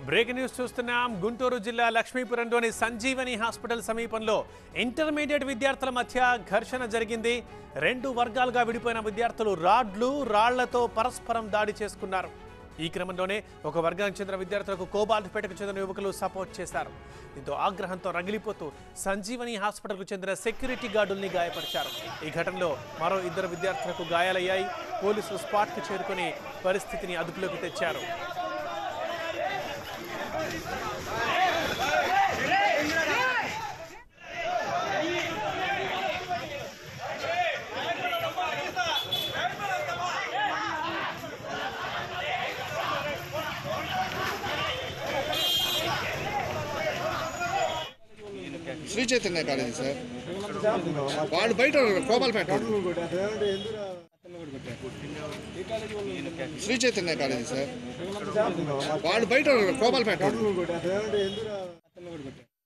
Breaking news చూస్తున్నాం గుంటూరు జిల్లా లక్ష్మీపురంలోని సంజీవని హాస్పిటల్ సమీపంలో ఇంటర్మీడియట్ విద్యార్థుల మధ్య ఘర్షణ జరిగింది రెండు వర్గాలుగా విడిపోయిన విద్యార్థులు రాడ్లు రాళ్లతో పరస్పరం దాడి చేసుకున్నారు ఈ క్రమంలోనే ఒక వర్గానికి చెందిన విద్యార్థులకు కోబాల్ట్పేటకు చెందిన యువకులు సపోర్ట్ చేశారు దీంతో ఆగ్రహంతో రగిలిపోతూ సంజీవని హాస్పిటల్కు చెందిన సెక్యూరిటీ గార్డుల్ని గాయపరిచారు ఈ ఘటనలో మరో ఇద్దరు విద్యార్థులకు గాయాలయ్యాయి పోలీసులు స్పాట్కి చేరుకుని పరిస్థితిని అదుపులోకి తెచ్చారు శ్రీ చైతన్య కాలేజీ సార్ వాడు బయట కోపాలపేట వాడు. శ్రీ చైతన్య కాలేజీ సార్ వాడు బయట కోపాలపేట వాడు.